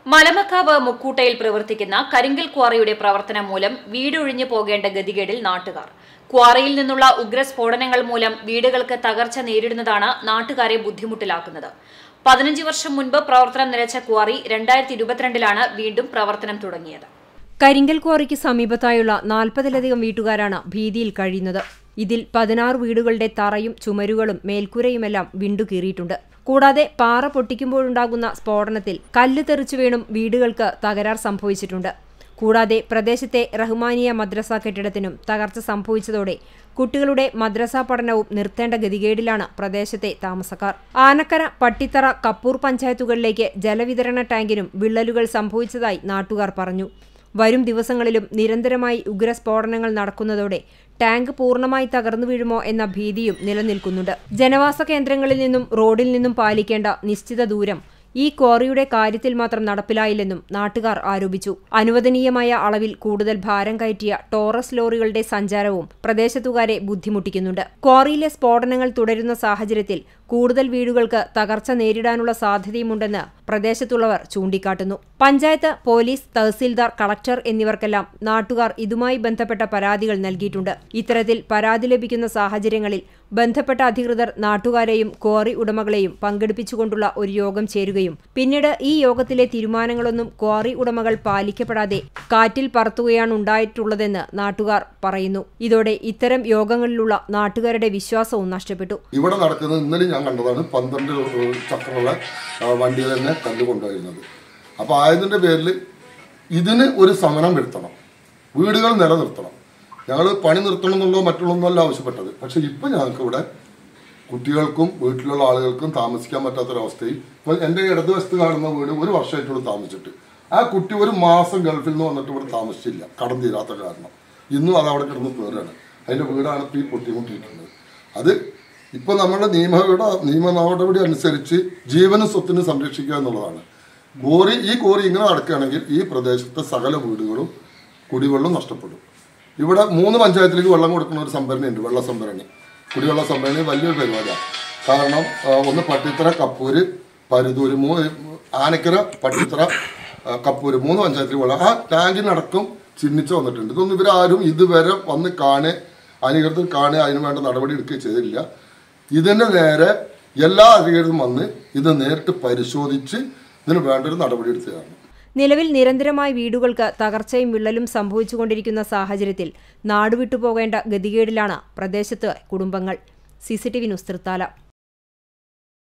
മലമക്കാവ് മുക്കൂട്ടയിൽ പ്രവർത്തിക്കുന്ന കരിങ്കൽ ക്വാറിയുടെ പ്രവർത്തനം മൂലം വീടൊഴിഞ്ഞു പോകേണ്ട ഗതികേടിൽ നാട്ടുകാർ ക്വാറിയിൽ നിന്നുള്ള ഉഗ്രസ്ഫോടനങ്ങൾ മൂലം വീടുകൾക്ക് തകർച്ച നേരിടുന്നതാണ് നാട്ടുകാരെ ബുദ്ധിമുട്ടിലാക്കുന്നത് പതിനഞ്ച് വർഷം മുൻപ് പ്രവർത്തനം നിലച്ച ക്വാറി രണ്ടായിരത്തി ഇരുപത്തിരണ്ടിലാണ് വീണ്ടും പ്രവർത്തനം തുടങ്ങിയത് കരിങ്കൽ ക്വാറിക്ക് സമീപത്തായുള്ള നാൽപ്പതിലധികം വീട്ടുകാരാണ് ഭീതിയിൽ കഴിയുന്നത് ഇതിൽ പതിനാറ് വീടുകളുടെ തറയും ചുമരുകളും മേൽക്കൂരയുമെല്ലാം വിണ്ടുകീറിയിട്ടുണ്ട് കൂടാതെ പാറ പൊട്ടിക്കുമ്പോഴുണ്ടാകുന്ന സ്ഫോടനത്തിൽ കല്ല് തെറിച്ചു വീണും വീടുകൾക്ക് തകരാർ സംഭവിച്ചിട്ടുണ്ട് കൂടാതെ പ്രദേശത്തെ റഹ്മാനിയ മദ്രസ കെട്ടിടത്തിനും തകർച്ച സംഭവിച്ചതോടെ കുട്ടികളുടെ മദ്രസ പഠനവും നിർത്തേണ്ട ഗതികേടിലാണ് പ്രദേശത്തെ താമസക്കാർ ആനക്കര പട്ടിത്തറ കപ്പൂർ പഞ്ചായത്തുകളിലേക്ക് ജലവിതരണ ടാങ്കിനും വിള്ളലുകൾ സംഭവിച്ചതായി നാട്ടുകാർ പറഞ്ഞു വരും ദിവസങ്ങളിലും നിരന്തരമായി ഉഗ്രസ്ഫോടനങ്ങൾ നടക്കുന്നതോടെ ടാങ്ക് പൂർണ്ണമായി തകർന്നു വീഴുമോ എന്ന ഭീതിയും നിലനിൽക്കുന്നുണ്ട് ജനവാസ കേന്ദ്രങ്ങളിൽ നിന്നും റോഡിൽ നിന്നും പാലിക്കേണ്ട നിശ്ചിത ദൂരം ഈ ക്വാറിയുടെ കാര്യത്തിൽ മാത്രം നടപ്പിലായില്ലെന്നും നാട്ടുകാർ ആരോപിച്ചു അനുവദനീയമായ അളവിൽ കൂടുതൽ ഭാരം കയറ്റിയ ടോറസ് ലോറികളുടെ സഞ്ചാരവും പ്രദേശത്തുകാരെ ബുദ്ധിമുട്ടിക്കുന്നുണ്ട് ക്വാറിയിലെ സ്ഫോടനങ്ങൾ തുടരുന്ന സാഹചര്യത്തിൽ കൂടുതൽ വീടുകൾക്ക് തകർച്ച നേരിടാനുള്ള സാധ്യതയുമുണ്ടെന്ന് പ്രദേശത്തുള്ളവർ ചൂണ്ടിക്കാട്ടുന്നു പഞ്ചായത്ത് പോലീസ് തഹസീൽദാർ കളക്ടർ എന്നിവർക്കെല്ലാം നാട്ടുകാർ ഇതുമായി ബന്ധപ്പെട്ട പരാതികൾ നൽകിയിട്ടുണ്ട് ഇത്തരത്തിൽ പരാതി ലഭിക്കുന്ന സാഹചര്യങ്ങളിൽ ബന്ധപ്പെട്ട അധികൃതർ നാട്ടുകാരെയും ക്വാറി ഉടമകളെയും പങ്കെടുപ്പിച്ചുകൊണ്ടുള്ള ഒരു യോഗം ചേരുകയും പിന്നീട് ഈ യോഗത്തിലെ തീരുമാനങ്ങളൊന്നും ക്വാറി ഉടമകൾ പാലിക്കപ്പെടാതെ കാറ്റിൽ പറത്തുകയാണ് ഉണ്ടായിട്ടുള്ളതെന്ന് നാട്ടുകാർ പറയുന്നു ഇതോടെ ഇത്തരം യോഗങ്ങളിലുള്ള നാട്ടുകാരുടെ വിശ്വാസവും നഷ്ടപ്പെട്ടു ഇവിടെ നടക്കുന്നത് ഇന്നലെ ഞാൻ കണ്ടതാണ് പന്ത്രണ്ട് ചക്രമുള്ള ആ, വണ്ടി തന്നെ കല്ല് കൊണ്ടുവരുന്നത് അപ്പോൾ ആയതിൻ്റെ പേരിൽ ഇതിന് ഒരു സമരം വരുത്തണം വീടുകൾ നിലനിർത്തണം ഞങ്ങൾ പണി നിർത്തണം എന്നുള്ളതോ മറ്റുള്ളതൊന്നുമല്ല ആവശ്യപ്പെട്ടത് പക്ഷെ ഇപ്പം ഞങ്ങൾക്ക് ഇവിടെ കുട്ടികൾക്കും വീട്ടിലുള്ള ആളുകൾക്കും താമസിക്കാൻ പറ്റാത്തൊരവസ്ഥയിൽ ഇപ്പോൾ എൻ്റെ ഇടതുവശത്ത് കാണുന്ന വീട് ഒരു വർഷമായിട്ടുള്ള താമസിച്ചിട്ട് ആ കുട്ടി ഒരു മാസം ഗൾഫിൽ നിന്ന് വന്നിട്ട് ഇവിടെ താമസിച്ചില്ല കടം തീരാത്ത കാരണം ഇന്നും അത് അവിടെ കിടന്ന് പേരാണ് അതിൻ്റെ വീടാണ് ഇപ്പോൾ ഈ പൊട്ടിക്കൊണ്ടിരിക്കുന്നത് അത് ഇപ്പോൾ നമ്മുടെ നിയമയുടെ നിയമ നടപടി അനുസരിച്ച് ജീവനും സ്വത്തിനും സംരക്ഷിക്കുക എന്നുള്ളതാണ് കോറി ഈ കോറി ഇങ്ങനെ നടക്കുകയാണെങ്കിൽ ഈ പ്രദേശത്തെ സകല വീടുകളും കുടിവെള്ളം നഷ്ടപ്പെടും ഇവിടെ മൂന്ന് പഞ്ചായത്തിലേക്ക് വെള്ളം കൊടുക്കുന്ന ഒരു സംഭരണി ഉണ്ട് വെള്ള സംഭരണി കുടിവെള്ള സംഭരണി വലിയൊരു പരിപാടിയാണ് കാരണം ആ, ഒന്ന് പട്ടിത്തറ കപ്പൂര് പരുതൂര് മൂന്ന് ആനക്കര പട്ടിത്തറ ആ, കപ്പൂര് മൂന്ന് പഞ്ചായത്തിൽ വെള്ളം ആ ടാങ്കിനടക്കം ചിഹ്നിച്ച് വന്നിട്ടുണ്ട് ഇതൊന്നും ഇവരാരും ഇതുവരെ വന്ന് കാണെ അധികൃതർ കാണുക അതിന് വേണ്ട നടപടി എടുക്കുകയും ചെയ്തില്ല ഇതിന്റെ നേരെ എല്ലാ അധികൃതരും വന്ന് ഇത് നേരിട്ട് പരിശോധിച്ച് ഇതിന് വേണ്ട ഒരു നടപടി എടുത്തതാണ് നിലവിൽ നിരന്തരമായി വീടുകൾക്ക് തകർച്ചയും വിള്ളലും സംഭവിച്ചുകൊണ്ടിരിക്കുന്ന സാഹചര്യത്തിൽ നാടുവിട്ടുപോകേണ്ട ഗതികേടിലാണ് പ്രദേശത്ത് കുടുംബങ്ങൾ സിസിടിവി ന്യൂസ് തൃത്താല